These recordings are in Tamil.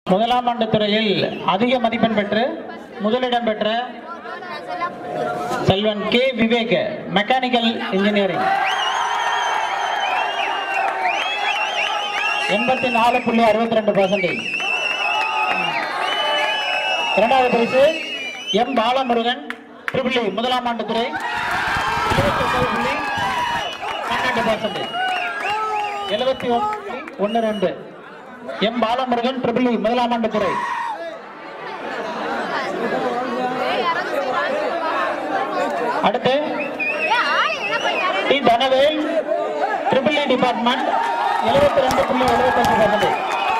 முதலாம் ஆண்டு துறையில் அதிக மதிப்பெண் பெற்று முதலிடம் பெற்ற செல்வன் கே விவேக் மெக்கானிக்கல் இன்ஜினியரிங் எண்பத்தி நாலு புள்ளி அறுபத்தி ரெண்டு பர்சன்டேஜ் இரண்டாவது பரிசு எம் பாலமுருகன் ட்ரிபிள் இ முதலாம் ஆண்டு துறை புள்ளி பன்னெண்டு பர்சன்டேஜ் எழுபத்தி ஒன்று ரெண்டு எம் பாலமுருகன் ட்ரிபிள் இ முதலாம் ஆண்டு துறை அடுத்து T Thanavel triple E department எழுபத்தி ரெண்டு புள்ளி எழுபத்தஞ்சு பர்சன்டேஜ்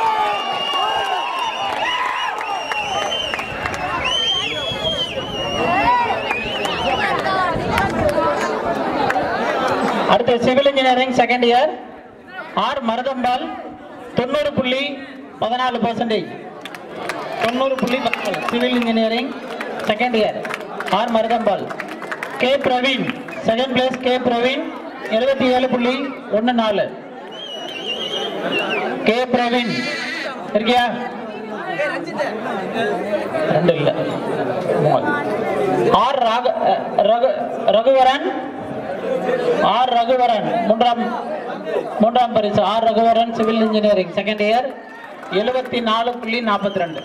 அடுத்து civil engineering second year R Maruthambal தொண்ணூறு புள்ளி பதினாலு பர்சன்டேஜ் தொண்ணூறு புள்ளி பதினாலு civil engineering second year R Maruthambal K Praveen second place K Praveen எழுபத்தி ஏழு புள்ளி ஒன்று நாலு கே பிரவீன் இருக்கியா ரெண்டு இல்ல மூணு. ஆர் ராக ரகு ரகுவரன் ஆர் ரகுவரன் மூன்றாம் மூன்றாம் பரிசு R Raghuvaran civil engineering second year எழுபத்தி நாலு புள்ளி நாற்பத்தி ரெண்டு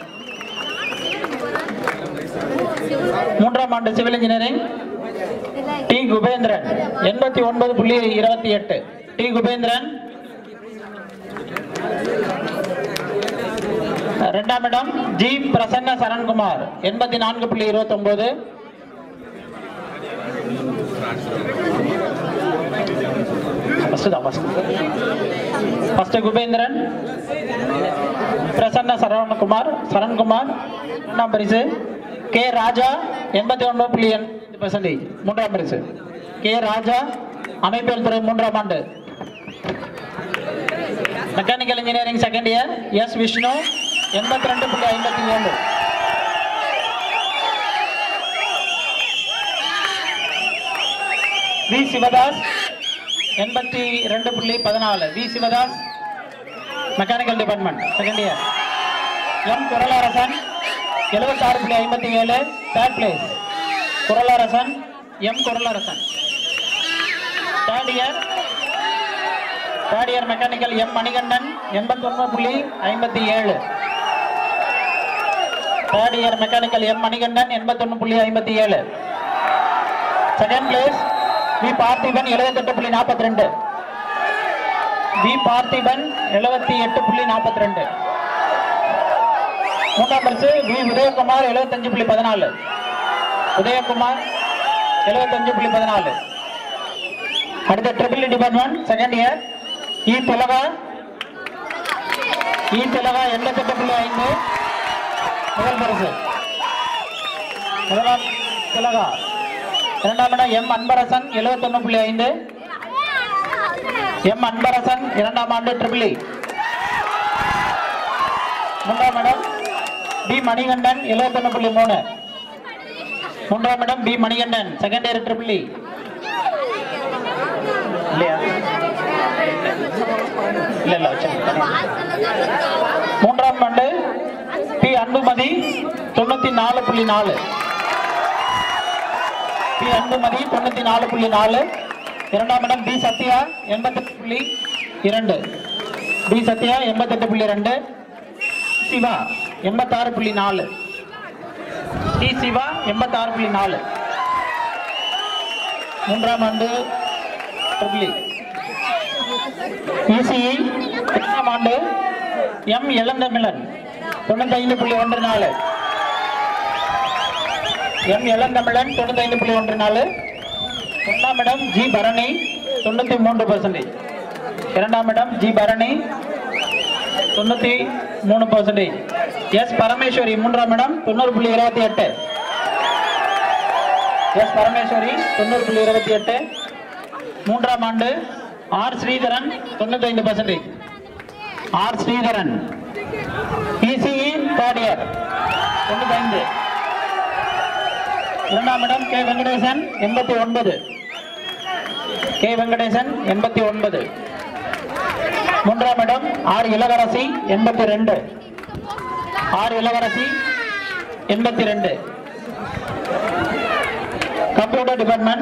மூன்றாம் ஆண்டு சிவில் இன்ஜினியரிங் டி குபேந்திரன் எண்பத்தி ஒன்பது புள்ளி இருபத்தி எட்டு டி குபேந்திரன் இரண்டாம் இடம் ஜி பிரசன்ன சரண்குமார் எண்பத்தி நான்கு புள்ளி இருபத்தி ஒன்பது ஃபர்ஸ்ட் தான் ஃபர்ஸ்ட் ஃபர்ஸ்ட் குபேந்திரன் பிரசன்ன சரவணகுமார் சரண்குமார் இரண்டாம் பரிசு கே ராஜா எண்பத்தி ஒன்பது புள்ளி எண்பது பர்சன்டேஜ் மூன்றாம் பரிசு கே ராஜா அமைப்பியல் துறை மூன்றாம் ஆண்டு mechanical engineering second year S Vishnu எண்பத்தி ரெண்டு புள்ளி ஐம்பத்தி ஏழு வி சிவதாஸ் எண்பத்தி ரெண்டு புள்ளி பதினாலு V Sivadas mechanical department second year M Kuralarasan எழுபத்தாறு புள்ளி ஐம்பத்தி ஏழு third place Kuralarasan M Kuralarasan third year third year mechanical M Manikandan எண்பத்தொன்று புள்ளி ஐம்பத்தி ஏழு third year mechanical M Manikandan எண்பத்தொன்று புள்ளி ஐம்பத்தி ஏழு செகண்ட் பிளேஸ் வி பார்த்திபன் எழுபத்தெட்டு புள்ளி நாற்பத்தி ரெண்டு வி பார்த்திபன் எழுபத்தி எட்டு புள்ளி நாற்பத்தி ரெண்டு மூன்றாம் பரிசு வி உதயகுமார் எழுபத்தஞ்சு புள்ளி பதினாலு உதயகுமார் எழுபத்தஞ்சு புள்ளி பதினாலு அடுத்த triple department second year E Thilaga E Thilaga எண்பத்தெட்டு புள்ளி ஐந்து முதல் பரிசு முதலாம் திலகா இரண்டாம் இடம் எம் அன்பரசன் எழுபத்தொன்னு புள்ளி ஐந்து எம் அன்பரசன் இரண்டாம் ஆண்டு ட்ரிபிள் இ மூன்றாம் இடம் பி மணிகண்டன் எழுபத்தொன்னு புள்ளி மூணு மூன்றாம் இடம் P Manikandan second year triple E இல்லையா இல்ல இல்ல வச்சிருக்கேன். மூன்றாம் ஆண்டு பி அன்புமதி தொண்ணூத்தி நாலு புள்ளி நாலு பி அன்புமதி தொண்ணூத்தி நாலு புள்ளி நாலு இரண்டாம் இடம் பி சத்யா எண்பத்தெட்டு புள்ளி இரண்டு பி சத்யா எண்பத்தெட்டு புள்ளி ரெண்டு சிவா எண்பத்தாறு புள்ளி நாலு டி சிவா எண்பத்தாறு புள்ளி நாலு மூன்றாம் ஆண்டு ட்ரிபிள் இசிஇ இரண்டாம் ஆண்டு எம் இளந்தமிழன் தொண்ணூத்தைந்து புள்ளி ஒன்று நாலு எம் இளந்தமிழன் தொண்ணூத்தைந்து புள்ளி ஒன்று நாலு இரண்டாம் இடம் ஜி பரணி தொண்ணூத்தி மூன்று பர்சன்டேஜ் இரண்டாம் இடம் ஜி பரணி தொண்ணூத்தி மூணு பர்சன்டேஜ் எஸ் பரமேஸ்வரி மூன்றாம் இடம் தொண்ணூறு புள்ளி இருபத்தி எட்டு எஸ் பரமேஸ்வரி தொண்ணூறு புள்ளி இருபத்தி எட்டு மூன்றாம் ஆண்டு ஆர் ஸ்ரீதரன் தொண்ணூத்தைந்து percentage R Sridharan ECE third year தொண்ணூத்தைந்து இரண்டாம் இடம் கே வெங்கடேசன் எண்பத்தி ஒன்பது கே வெங்கடேசன் எண்பத்தி ஒன்பது மூன்றாம் இடம் ஆர் இளவரசி எண்பத்தி ரெண்டு ஆர் இளவரசி எண்பத்தி ரெண்டு கம்ப்யூட்டர் டிபார்ட்மெண்ட்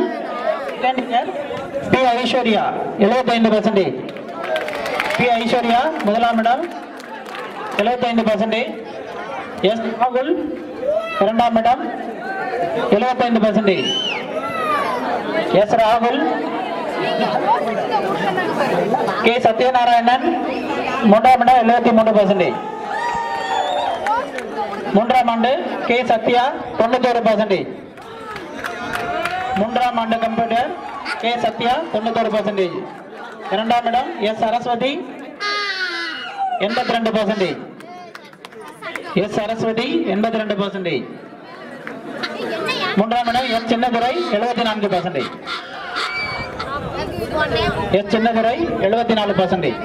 பி ஐஸ்வர்யா எழுபத்தைந்து பர்சன்டேஜ் பி ஐஸ்வர்யா முதலாம் இடம் எழுபத்தைந்து பர்சன்டேஜ் எஸ் ராகுல் இரண்டாம் இடம் எழுபத்தைந்து பர்சன்டேஜ் எஸ் ராகுல் கே சத்யநாராயணன் மூன்றாம் இடம் எழுபத்தி மூணு பர்சன்டேஜ் மூன்றாம் ஆண்டு கே சத்யா தொண்ணூத்தோரு பர்சன்டேஜ் மூன்றாம் ஆண்டு கம்ப்யூட்டர் கே சத்யா தொண்ணூத்தோரு பர்சன்டேஜ் இரண்டாம் இடம் எஸ் சரஸ்வதி எண்பத்தி ரெண்டு பர்சன்டேஜ் எஸ் சரஸ்வதி எண்பத்தி ரெண்டு பர்சன்டேஜ் மூன்றாம் இடம் எஸ் சின்னதுரை எழுபத்தி நான்கு பர்சன்டேஜ் எஸ் சின்னதுரை எழுபத்தி நாலு பர்சன்டேஜ்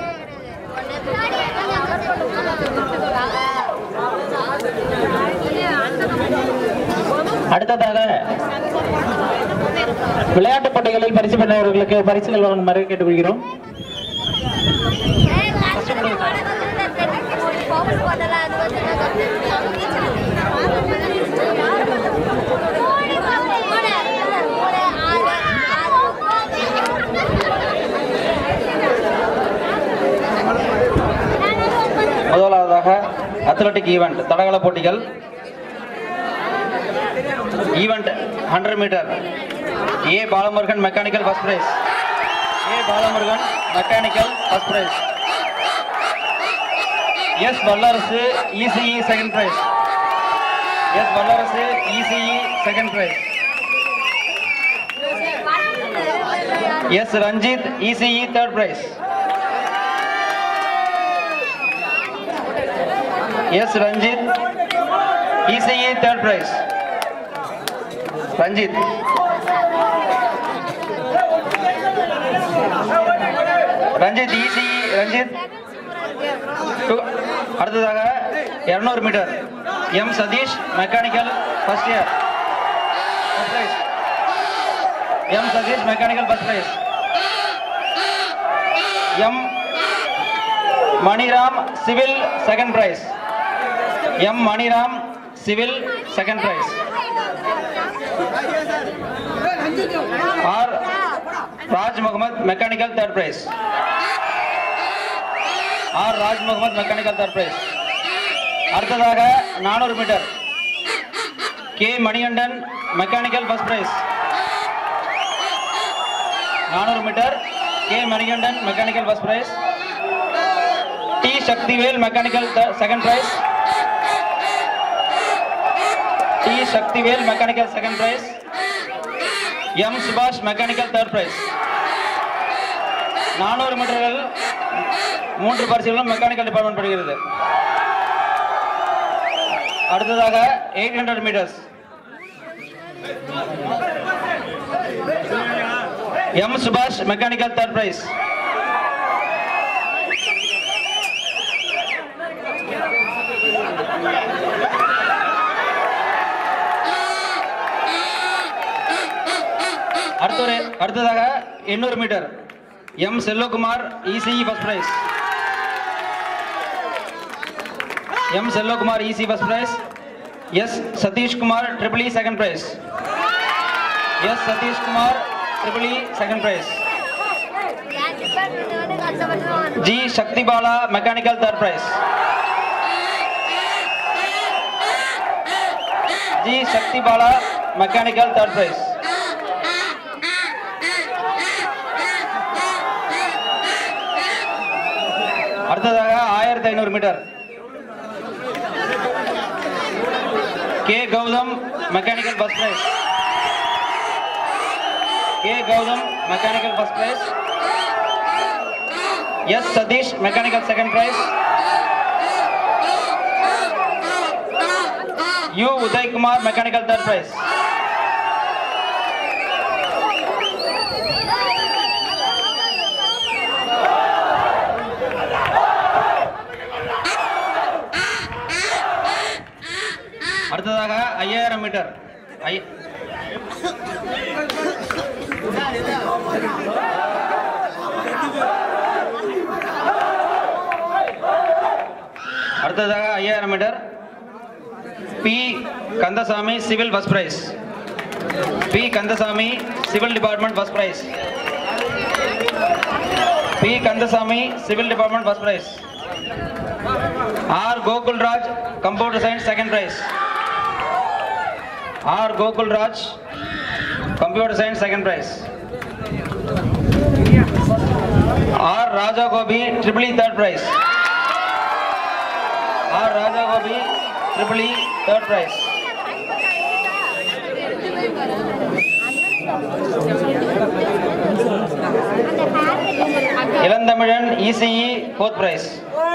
அடுத்ததாக விளையாட்டுப் போட்டிகளில் பரிசு பெற்றவர்களுக்கு பரிசுகள் வழங்குமாறு கேட்டுக்கொள்கிறோம் முதலாவதாக அத்லட்டிக் ஈவெண்ட் தடகள போட்டிகள் event hundred meter A Balamurugan mechanical first prize A Balamurugan mechanical first prize S Vallarasu ECE second prize S Vallarasu ECE second prize S Ranjith ECE third prize S Ranjith ECE third prize Ranjith Ranjith ECE Ranjith Two- அடுத்ததாக இருநூறு meter M Sathish mechanical first year prize M Sathish mechanical first prize M Maniram civil second prize M Maniram civil second prize R Raj Mohammed mechanical third prize R Raj Mohammed mechanical third prize அடுத்ததாக நானூறு meter K Manikandan mechanical first prize நானூறு meter K Manikandan mechanical first prize T Sakthivel mechanical second prize T Sakthivel mechanical second prize M Subash mechanical third prize நானூறு மீட்டர்கள் மூன்று பரிசுகளும் மெக்கானிக்கல் டிபார்ட்மெண்ட் படுகிறது அடுத்ததாக eight hundred meters M Subash mechanical third prize அடுத்த அடுத்ததாக எண்ணூறு meter M Selvakumar ECE first prize M Selvakumar EC first prize S Sathishkumar triple E second prize S Sathishkumar triple E second prize G Sakthi Bala mechanical third prize G Sakthi Bala mechanical third prize அடுத்ததாக ஆயிரத்தி ஐநூறு meter K Gautham mechanical first prize K Gautham mechanical first prize S Sathish mechanical second prize U Udhayakumar mechanical third prize அடுத்ததாக ஐயாயிரம் மீட்டர் ஐ அடுத்ததாக ஐயாயிரம் meter P Kandasamy civil first prize P Kandasamy civil department first prize P Kandasamy civil department first prize R Gokulraj computer science second prize R Gokulraj computer science second prize R Raja Gopi triple third prize R Raja Gopi triple third prize Ilanthamizhan ECE fourth prize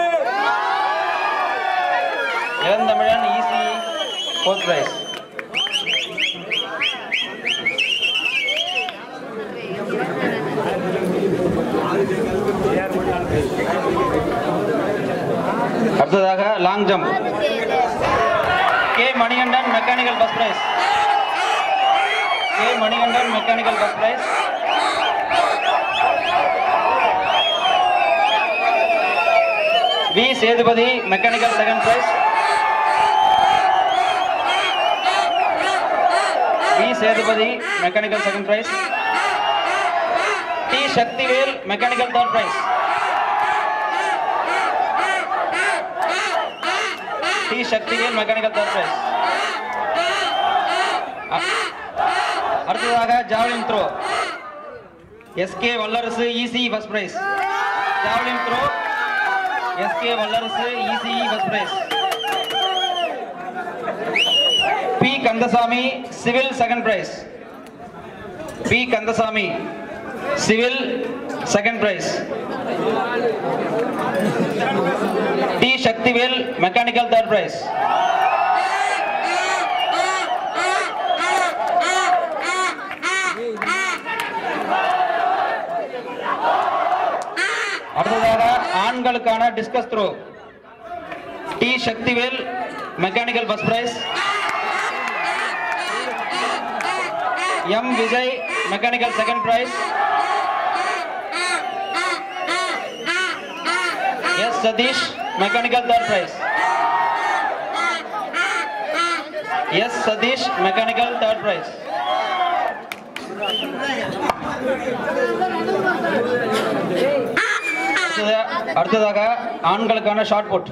Ilanthamizhan ECE fourth prize அடுத்ததாக long jump K Manikandan mechanical first prize K Manikandan mechanical first prize V Sethupathi mechanical second prize V Sethupathi mechanical second prize T Sakthivel mechanical third prize T Sakthivel mechanical third prize அடுத்ததாக javelin throw SK Vallarasu EC first prize javelin throw SK Vallarasu ECE first prize P Kandasamy civil second prize P Kandasamy civil second prize T Sakthivel mechanical third prize அடுத்ததாக ஆண்களுக்கான discus throw T Sakthivel mechanical first prize M Vijay mechanical second prize S Sathish mechanical third prize S Sathish mechanical third prize அடுத்ததாக ஆண்களுக்கான shot put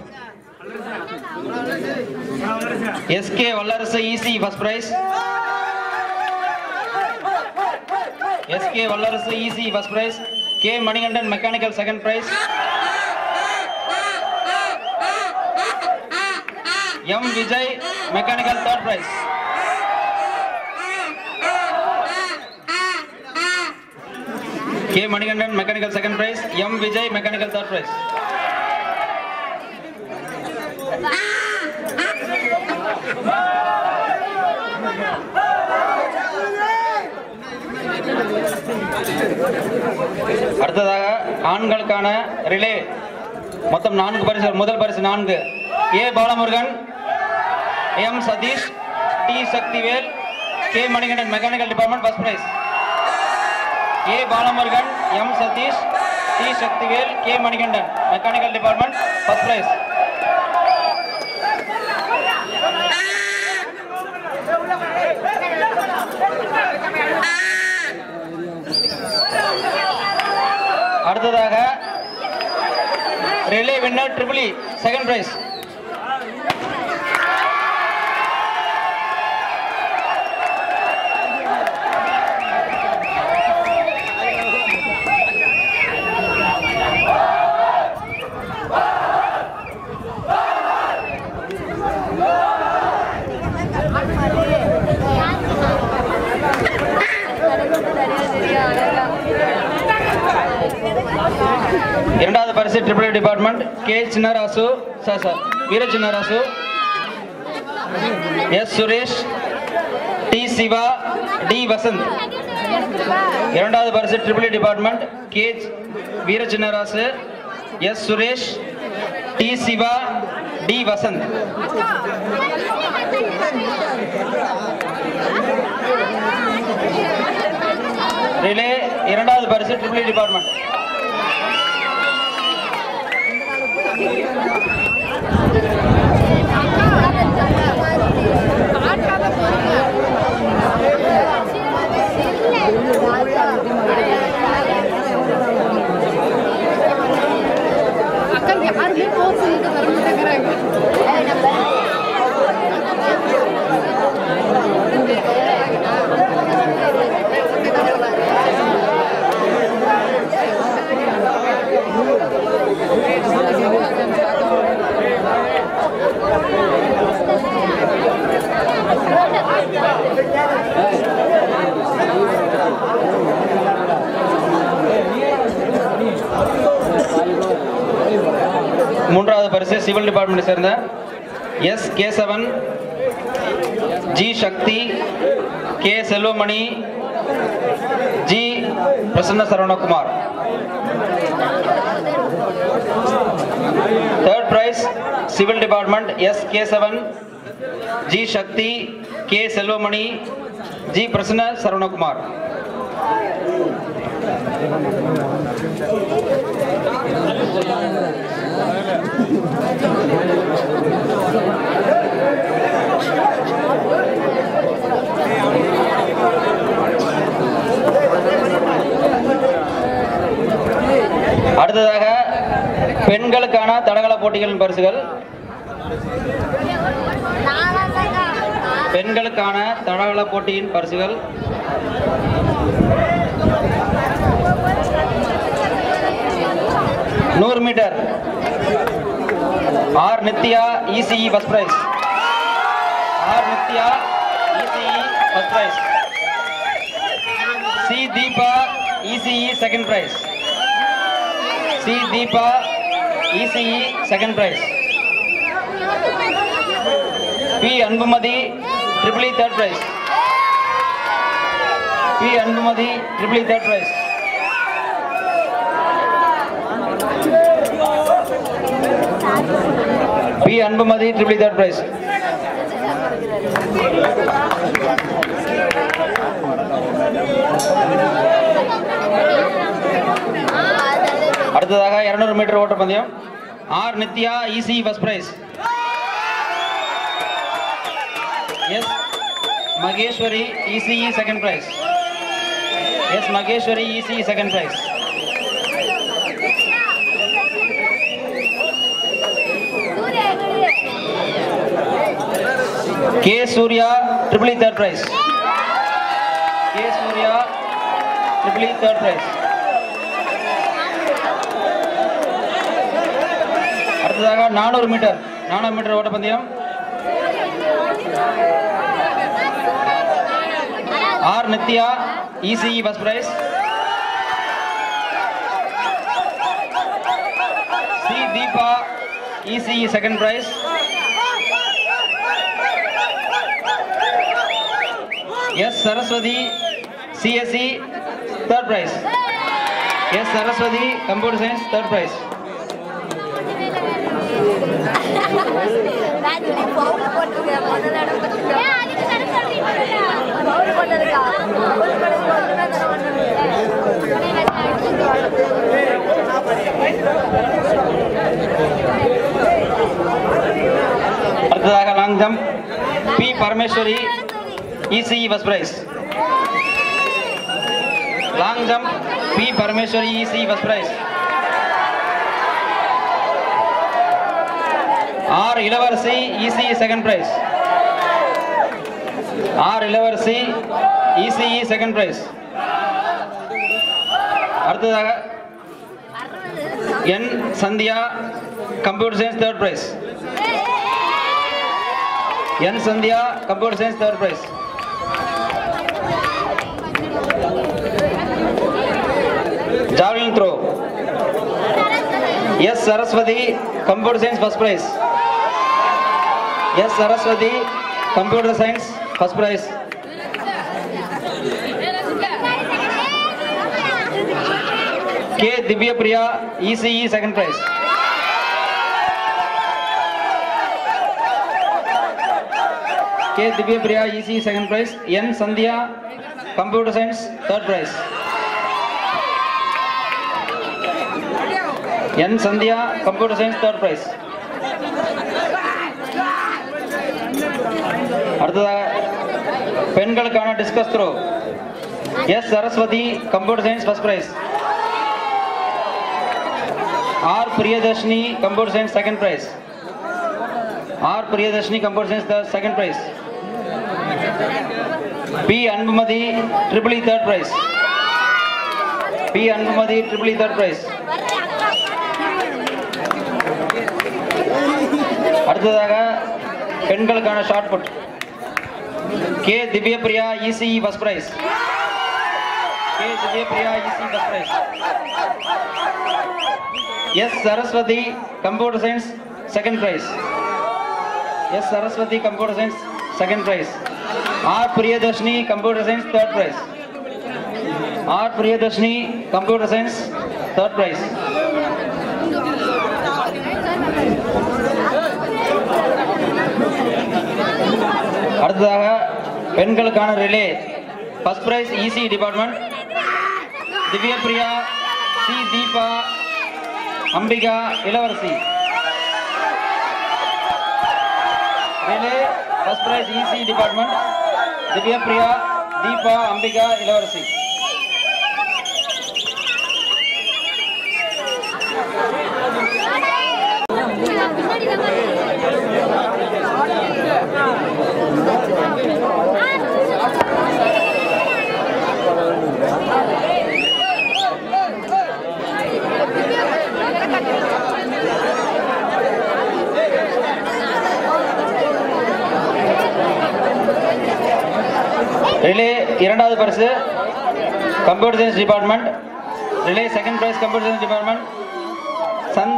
SK Vallarasu EC first prize SK Vallarasu EC first prize K Manikandan mechanical second prize M Vijay mechanical third prize K Manikandan mechanical second prize M Vijay mechanical third prize அடுத்ததாக ஆண்களுக்கான ரிலே மொத்தம் நான்கு பரிசு முதல் பரிசு நான்கு A Balamurugan M Sathish T Sakthivel K Manikandan mechanical department first prize A Balamurugan M Sathish T Sakthivel K Manikandan mechanical department first prize அடுத்ததாக relay winner triple second prize இரண்டாவது பரிசு triple department K Chinnarasu sir sir Veera Chinnarasu S Suresh T Siva T Vasanth இரண்டாவது பரிசு triple department K Veera Chinnarasu S Suresh T Siva T Vasanth relay இரண்டாவது பரிசு triple department Thank you. Civil department சேர்ந்த S Kesavan G Sakthi K Selvamani G Prasanna Saravanakumar third prize civil department S Kesavan G Sakthi K Selvamani G Prasanna Saravanakumar அடுத்ததாக பெண்களுக்கான தடகள போட்டிகளின் பரிசுகள் பெண்களுக்கான தடகள போட்டியின் பரிசுகள் நூறு meter R Nithya ECE first prize R Nithya ECE first prize C Deepa ECE second prize C Deepa ECE second prize P Anbumathi triple third prize P Anbumathi triple third prize P Anbumathi triple third prize அடுத்ததாக 200 மீட்டர் ஓட்டப்பந்தயம் R Nithya EC first prize S Maheswari ECE second prize S Maheswari ECE second prize K Surya triple third prize K Surya triple third prize அடுத்ததாக நானூறு மீட்டர் நானூறு மீட்டர் ஓட்டப்பந்தயம் R Nithya ECE first prize C Deepa ECE second prize S Saraswathi CSC third prize S Saraswathi computer science third prize அடுத்ததாக long jump P Parameswari ECE first prize long jump P Parameswari ECE first prize R Ilavarasi ECE second prize R Ilavarasi ECE second prize அடுத்ததாக N Sandhya computer science third prize N Sandhya computer science third prize javelin throw S Saraswathi computer science first prize S Saraswathi computer science first prize K Divya Priya ECE second prize K Divya Priya ECE second prize N Sandhya computer science third prize N Sandhya computer science third prize அடுத்ததாக பெண்களுக்கான discus throw S Saraswathi computer science first prize R Priyadharshini computer science second prize R Priyadharshini computer science second prize P Anbumathi triple third prize P Anbumathi triple third prize அடுத்ததாக பெண்களுக்கான shot put K Divyapriya ECE first prize K Divyapriya ECE first prize S Saraswathi computer science second prize. S. Saraswati, computer science, second prize. R. Priyadarshini, computer science, third prize. R. Priyadarshini, computer science, third prize. அடுத்ததாக பெண்களுக்கான relay first prize EC department Divyapriya C Deepa Ambika Ilavarasi relay first prize EC department Divyapriya Deepa Ambika Ilavarasi relay இரண்டாவது பரிசு computer science department relay second prize computer science department சன்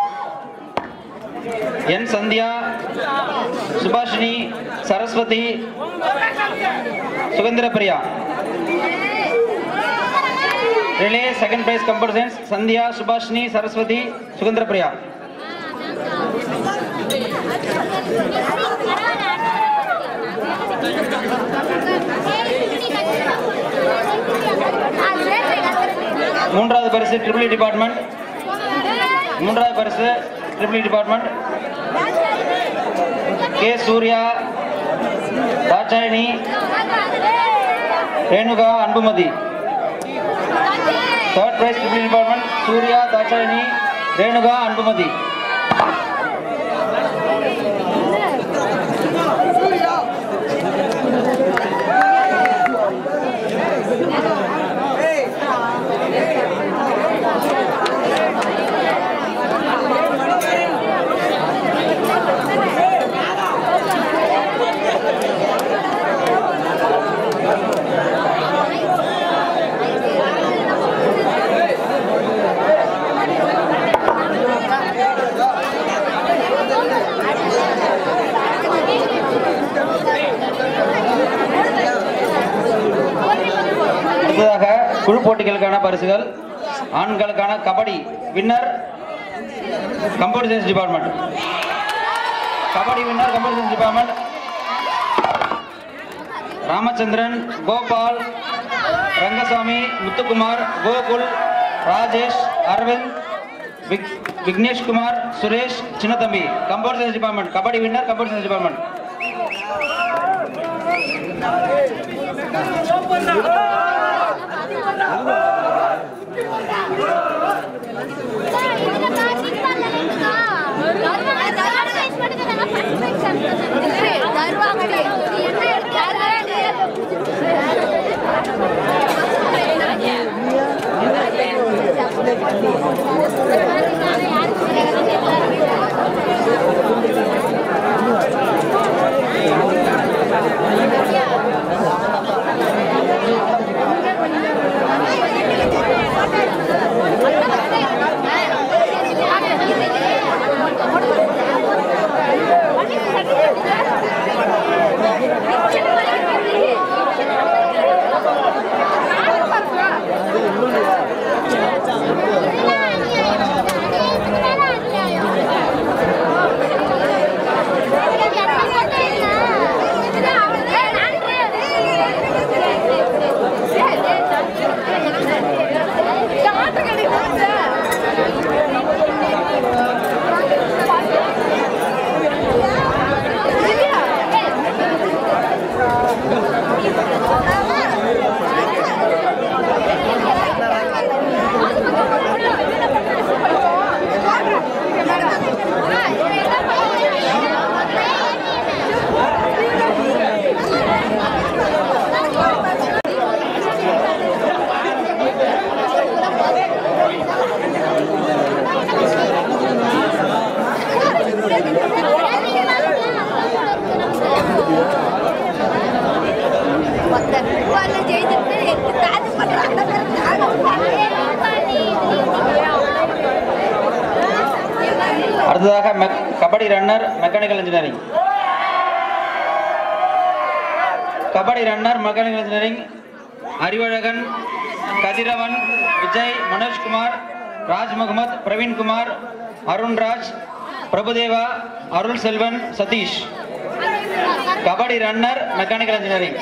N Sandhya Subashini Saraswathi Suganthira Priya relay second prize computer science Sandhya Subashini Saraswathi Suganthira Priya மூன்றாவது பரிசு ட்ரிபிள் டிபார்ட்மெண்ட் மூன்றாவது பரிசு triple department K Surya Dhakshayini Renuka Anbumathi third prize triple department Surya Dhakshayini Renuka Anbumathi அடுத்ததாக குழு போட்டிகளுக்கான பரிசுகள் ஆண்களுக்கான kabaddi winner computer science department kabaddi winner computer science department Ramachandran Gopal Rangasamy Muthukumar Gokul Rajesh Aravind விக்- Vignesh Kumar Suresh Chinnathambi computer science department kabaddi winner computer science department వాళ్ళు చేస్తే ఎంత కాదు அடுத்ததாக mech kabaddi runner mechanical engineering kabaddi runner mechanical engineering Arivazhagan Kathiravan Vijay Manojkumar Raj Mohammed Praveenkumar Arunraj Prabhudeva Arul Selvan Sathish kabaddi runner mechanical engineering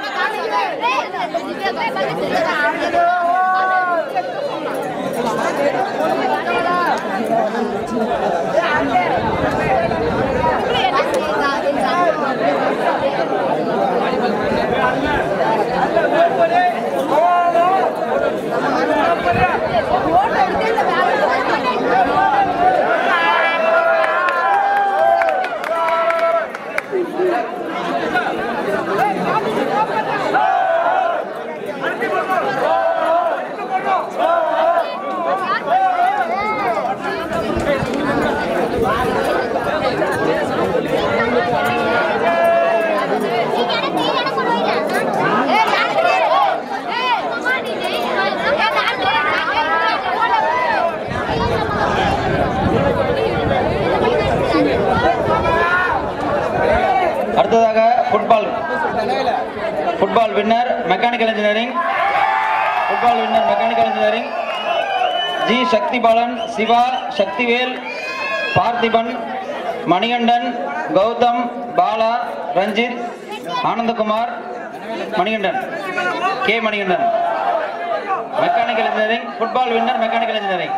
அடுத்ததாக football football winner mechanical engineering football winner mechanical engineering G Sakthi Balan Siva Sakthivel Parthiban Manikandan Gautham Bala Ranjith Anandakumar Manikandan K Manikandan mechanical engineering football winner mechanical engineering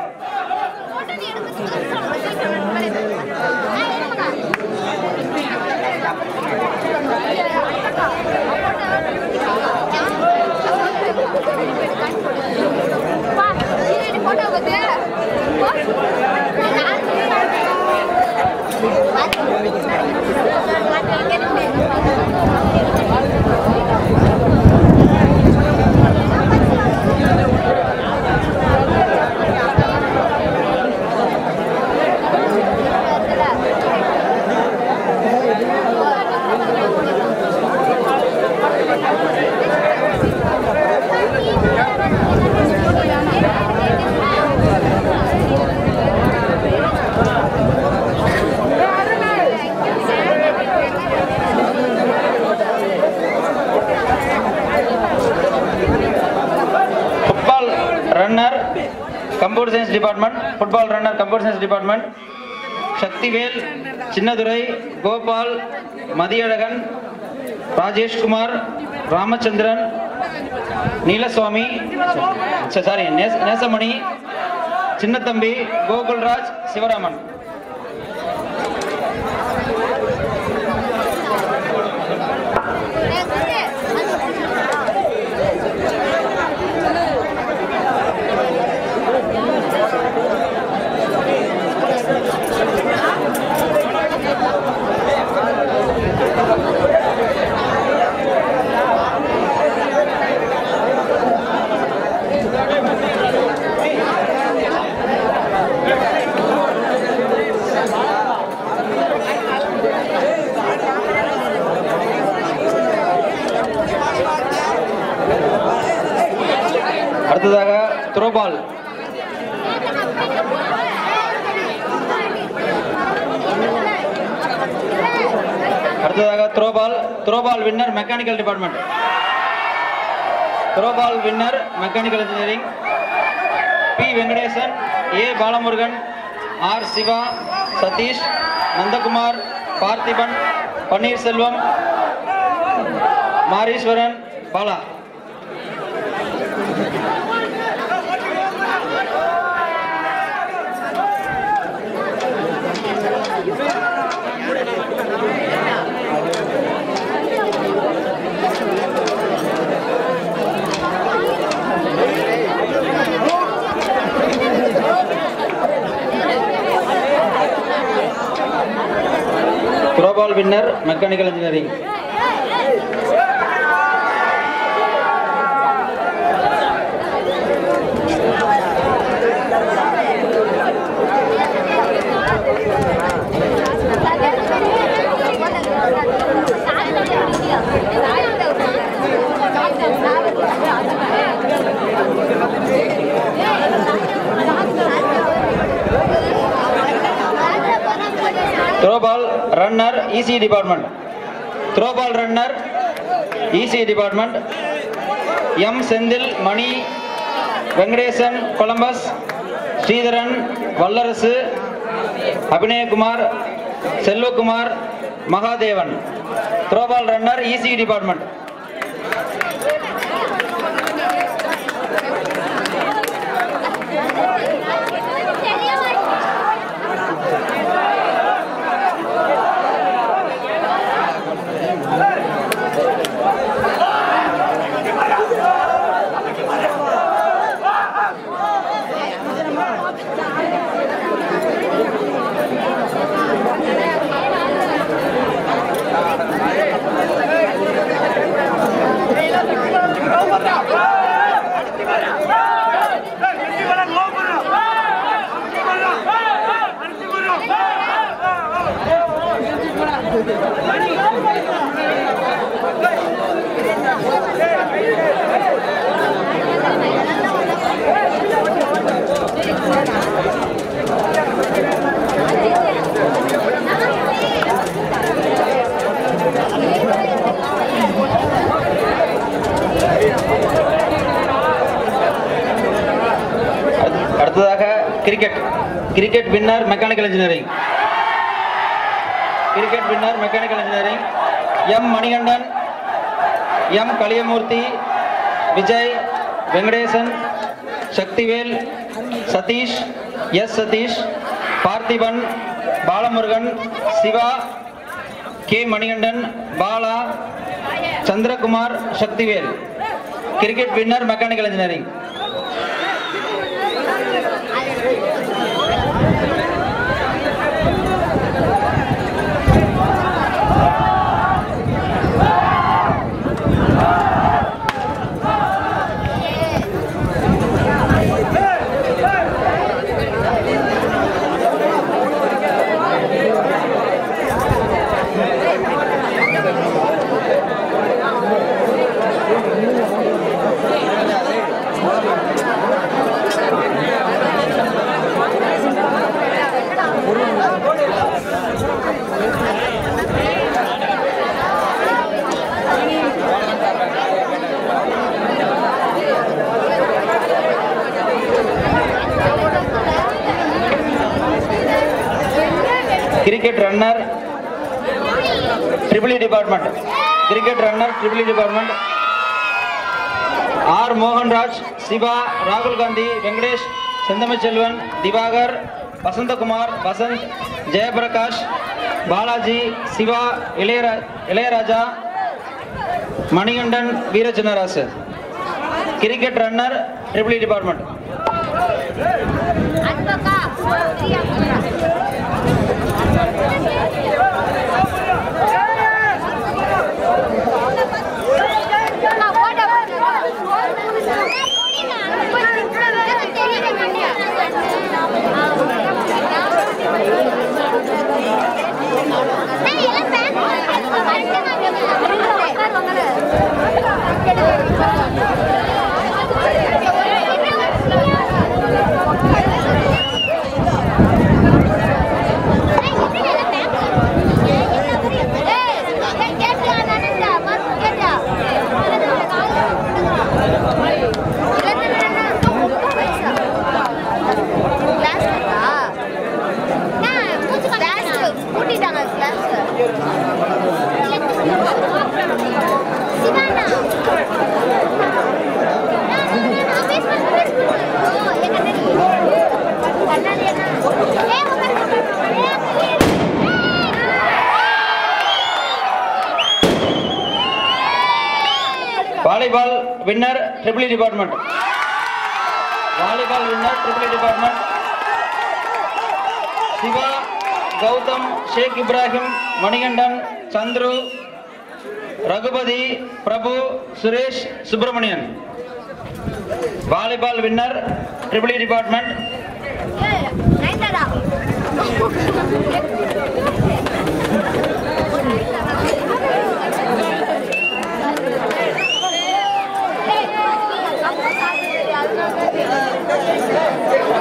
football runner computer science department football runner computer science department Sakthivel Chinnadurai Gopal Mathiyazhagan Rajeshkumar Ramachandran Neelaswamy sorry Nesamani Chinnathambi Gokulraj Sivaraman அடுத்ததாக த்ரோபால் அடுத்ததாக throwball throwball winner mechanical department throwball winner mechanical engineering P Venkatesan A Balamurugan R Siva Sathish Nandakumar Parthiban Panneerselvam Mariswaran Bala throwball winner mechanical engineering throw EC department throwball runner EC department M Senthil Mani Venkatesan Columbus Sridharan Vallarasu Abhinayakumar Selvakumar Mahadevan throwball runner EC department அடுத்து- அடுத்ததாக cricket cricket winner mechanical engineering cricket winner mechanical engineering M Manikandan M Kaliyamoorthy Vijay Venkatesan Sakthivel Sathish S Sathish Parthiban Balamurugan Siva K Manikandan Bala Chandrakumar Sakthivel cricket winner mechanical engineering cricket runner triple department cricket runner triple department R Mohanraj Siva ராகுல் காந்தி வெங்கடேஷ் செந்தமிழ்ச்செல்வன் திவாகர் வசந்தகுமார் வசந்த் ஜெயபிரகாஷ் பாலாஜி சிவா இளையரா Ilaiyaraja Manikandan Veerachinnarasu cricket runner triple department அன்பக்கா பிரியா கூட்டிட்டாங்க கிளாஸ் சிவானா volleyball winner triple department volleyball winner triple department Siva Gautham Sheikh Ibrahim Manikandan Chandru Raghupathi Prabhu Suresh Subramanian volleyball winner triple department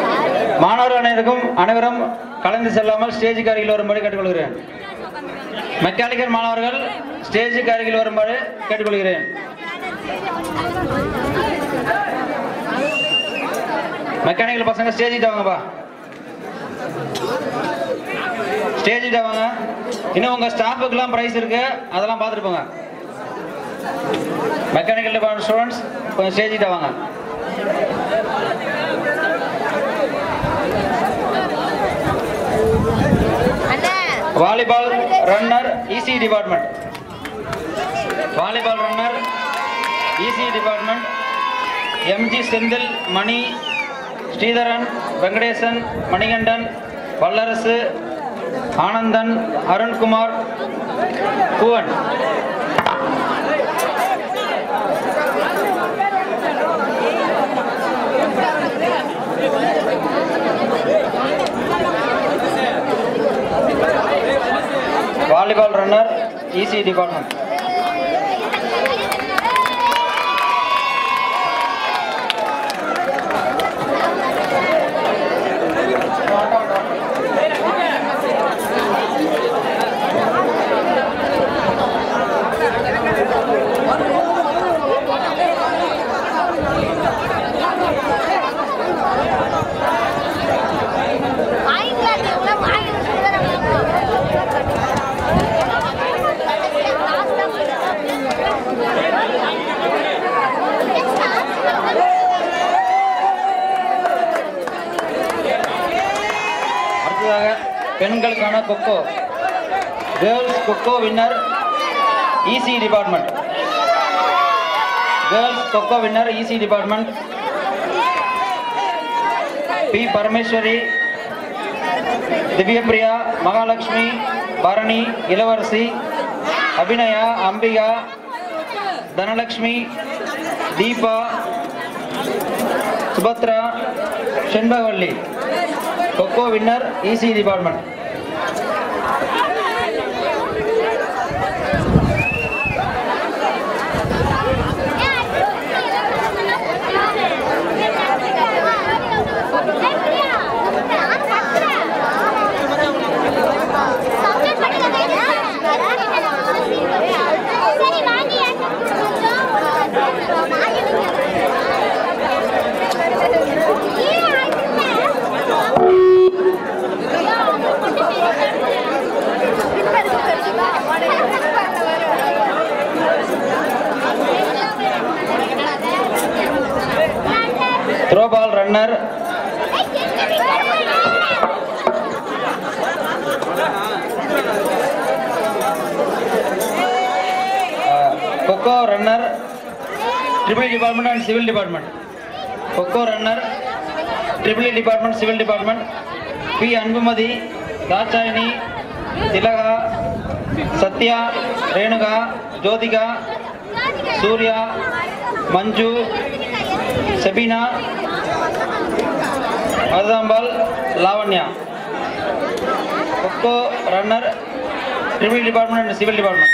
மாணவர்கள் அனைவருக்கும் அனைவரும் கலந்து செல்லாமல் ஸ்டேஜுக்கு அருகில் வரும்படி கேட்டுக்கொள்கிறேன் மெக்கானிக்கல் மாணவர்கள் ஸ்டேஜுக்கு அருகில் வருமாறு கேட்டுக்கொள்கிறேன் மெக்கானிக்கல் பசங்க ஸ்டேஜ் கிட்ட வாங்கப்பா ஸ்டேஜ் கிட்ட வாங்க இன்னும் உங்க ஸ்டாஃபுக்கெல்லாம் பிரைஸ் இருக்கு அதெல்லாம் பார்த்துட்டு போங்க மெக்கானிக்கல் டிபார்ட்மெண்ட் ஸ்டூடெண்ட்ஸ் கொஞ்சம் ஸ்டேஜ் கிட்ட வாங்க அண்ணா volleyball runner EC department volleyball runner EC department MG Senthil Mani Sridharan Venkatesan Manikandan Vallarasu Anandan Arunkumar Poovan volleyball runner EC department வாங்கிக்கலாம் இவ்வளோ வாங்கி அடுத்ததாக பெண்களுக்கான kho kho girls kho kho winner EC department girls kho kho winner EC department P Parameswari Divyapriya Mahalakshmi Bharani Ilavarasi Abhinaya Ambika Dhanalakshmi Deepa Subhadra Shenbagavalli kho kho winner EC department சரி வாங்கி throwball runner kho kho runner triple department and civil department kho kho runner triple department civil department P Anbumathi Dhakshayini Thilaga Sathya Renuka Jyothika Surya Manju Sebina Maruthambal Lavanya kho kho runner triple department and civil department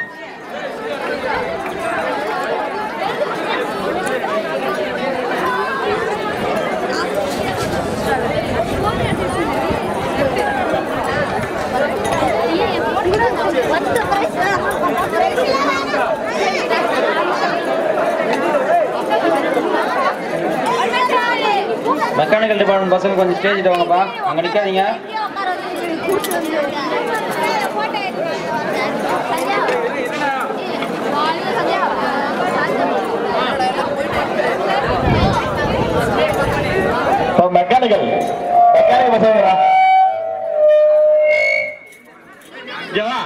வந்து மெக்கானிக்கல் டிபார்ட்மெண்ட் பசங்க கொஞ்சம் ஸ்டேஜிட்டு வாங்கப்பா அங்கே நிற்காதீங்க மெக்கானிக்கல் மெக்கானிக்கல் பசங்க ஜவா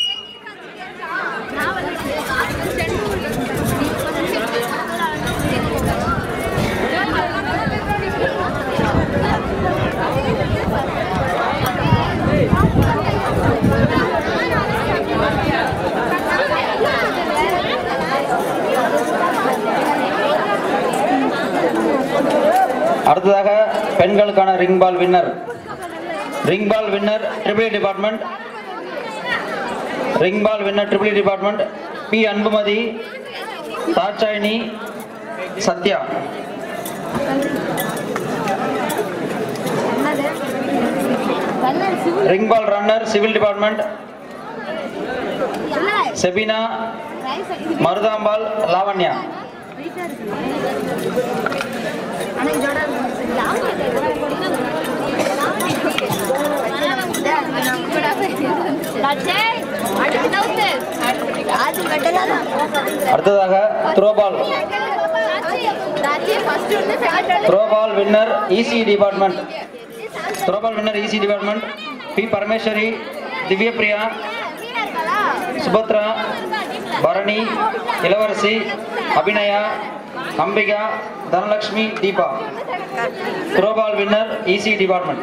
அடுத்ததாக பெண்களுக்கான ring ball winner ring ball winner triple department ring ball winner triple department P Anbumathi Dhakshayini Sathya ring ball runner civil department Sebina Maruthambal Lavanya அடுத்ததாக throwball throwball winner EC department throwball winner EC department P Parameswari Divyapriya Subhadra Bharani Ilavarasi Abhinaya Ambika Dhanalakshmi Deepa throwball winner EC department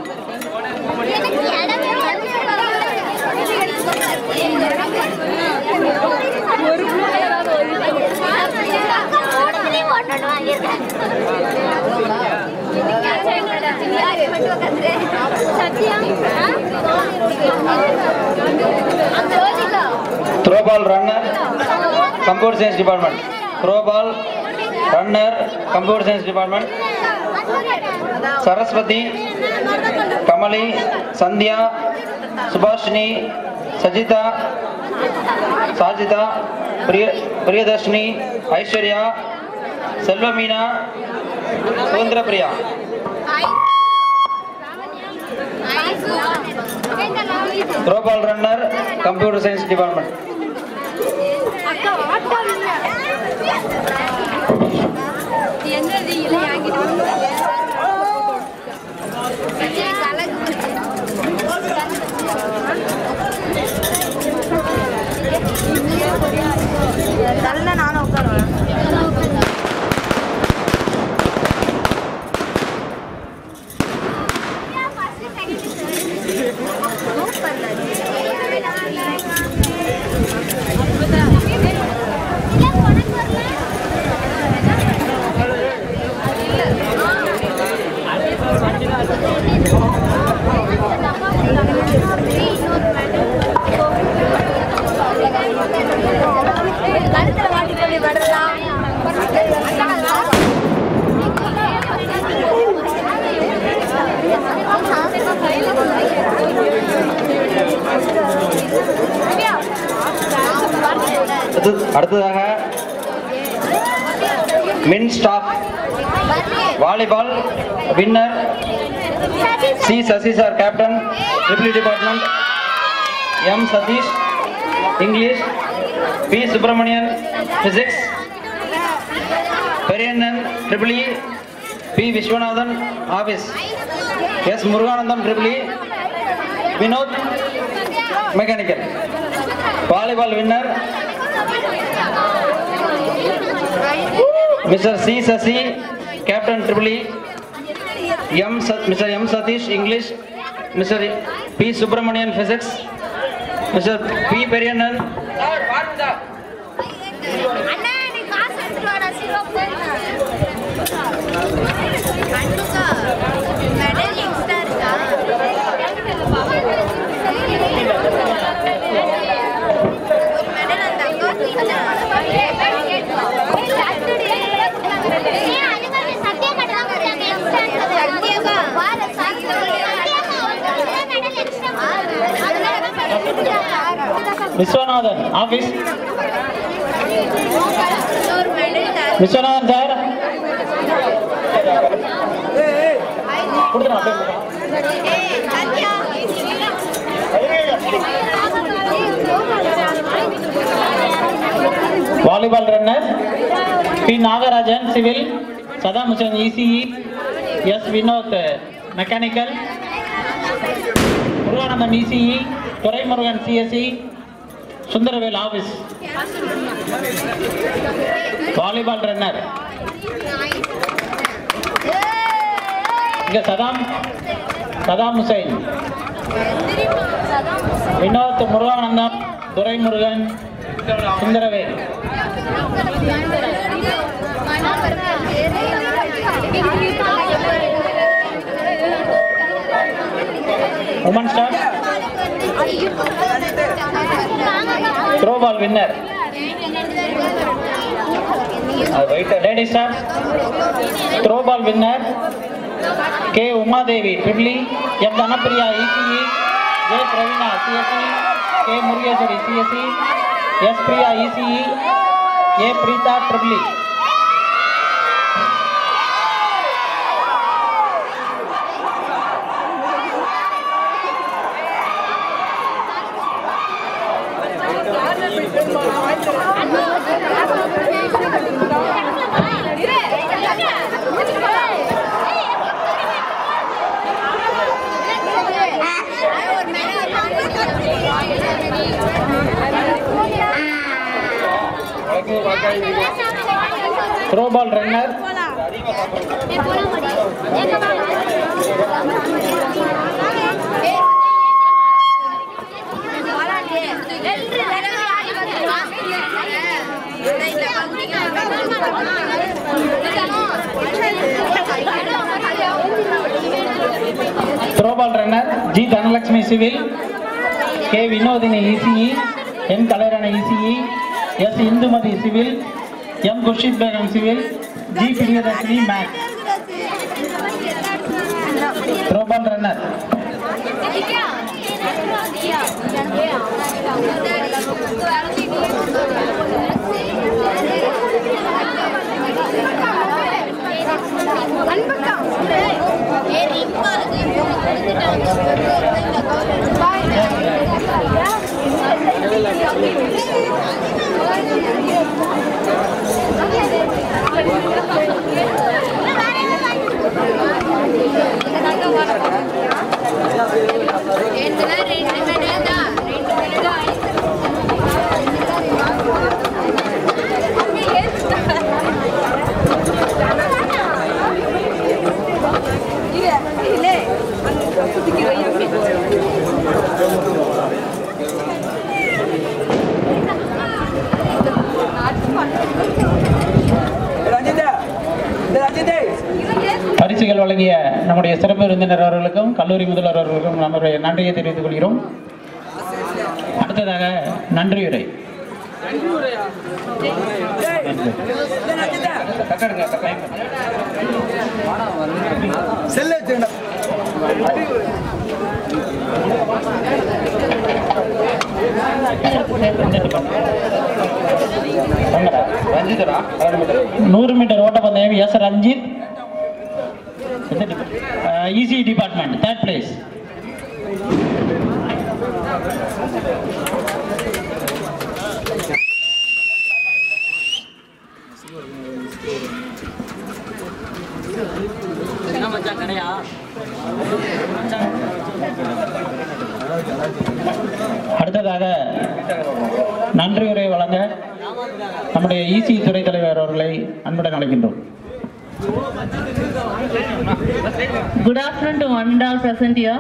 throwball runner computer science department throwball runner computer science department Saraswathi Kamali Sandhya Subhashini Sajitha Sajitha பிரிய Priyadarshini Aishwarya Selvameena Suthanthira Priya throwball runner computer science department அக்கா ஆட்டம் என்னது இல்லை தள்ள நானும் உட்காருவேன் கழுத்துல மாட்டிக்கொண்டு படுறதா அடுத்து- அடுத்ததாக men staff volleyball winner C Sasi sir captain triple department M Satish English P Subramanian physics Periyannan triple E P Viswanathan office S Muruganandam triple E Vinoth mechanical volleyball winner mister C Sasi captain triple E M mister M Satish English mister P Subramanian physics mister P Periyannan அண்ணா நீ காசு எடுத்துட்டு வாடா சிரோப்பு அண்ணுக்கா மெடல் எக்ஸ்ட்ரா இருக்கா ஒரு மெடல் அந்த அக்கா விஸ்வநாதன் ஆபீஸ் ஒரு மெடல் விஸ்வநாதன் சார் கொடுத்துருங்க அப்படியே கொடுத்துருங்க. ஏய் Sathya volleyball runner P Nagarajan civil Saddam Hussain ECE S Vinoth mechanical Muruganandam ECE Duraimurugan CSC Sundaravel office volleyball runner இங்க Saddam Saddam Hussain Vinoth Muruganandam Duraimurugan Sundaravel woman star throwball winner lady star throwball winner K Umadevi triple E M Dhanapriya ECE J Praveena CSC K Murugeswari CSC S Priya ECE A Preetha triple E throwball runner throwball runner G Dhanalakshmi civil K Vinodhini ECE N Kalairani ECE S Indumathi civil M Khurshid Begum civil G Priyadharshini maths throwball runner ரெண்டு மெடல் தான் ரெண்டு மெடல் பரிசுகள் வழங்கிய நம்முடைய சிறப்பு விருந்தினர் அவர்களுக்கும் கல்லூரி முதல்வர் அவர்களுக்கும் நம்முடைய நன்றியை தெரிவித்துக் கொள்கிறோம் அடுத்ததாக நன்றியுரை ரஞ்சிதரா நூறு மீட்டர் ஓட்டப்பந்தயம் S Ranjith EC department third place அடுத்ததாக நன்றியுரை வழங்க நம்முடைய இசி துறை தலைவர் அவர்களை அன்புடன் அழைக்கின்றோம் Good afternoon to one and all present here.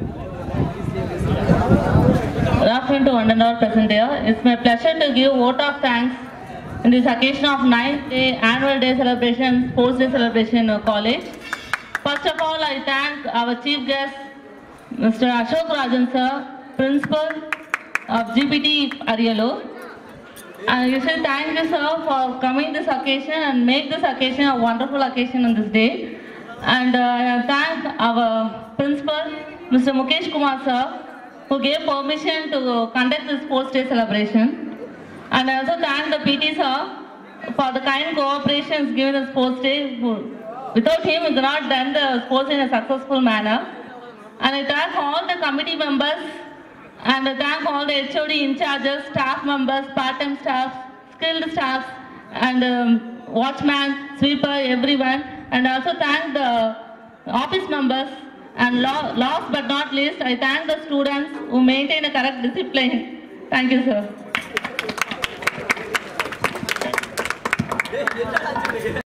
Good afternoon to one and all present here. It's my pleasure to give vote of thanks in this occasion of ninth day annual day celebration, sports day celebration in our college. First of all, I thank our chief guest, Mr. Ashok Rajan sir, principal of GPT Arialo. And you should thank you, sir, for coming this occasion and make this occasion a wonderful occasion on this day. And uh, I thank our principal, Mr. Mukesh Kumar, sir, who gave permission to conduct this sports day celebration. And I also thank the PT, sir, for the kind cooperation given the sports day. who- Without him, we could not done the sports in a successful manner. And I thank all the committee members and I thank all the HOD in charges, staff members, part-time staff, skilled staff, and um, watchman, sweeper, everyone. And I also thank the office members. And la- last but not least, I thank the students who maintain a correct discipline. Thank you, sir.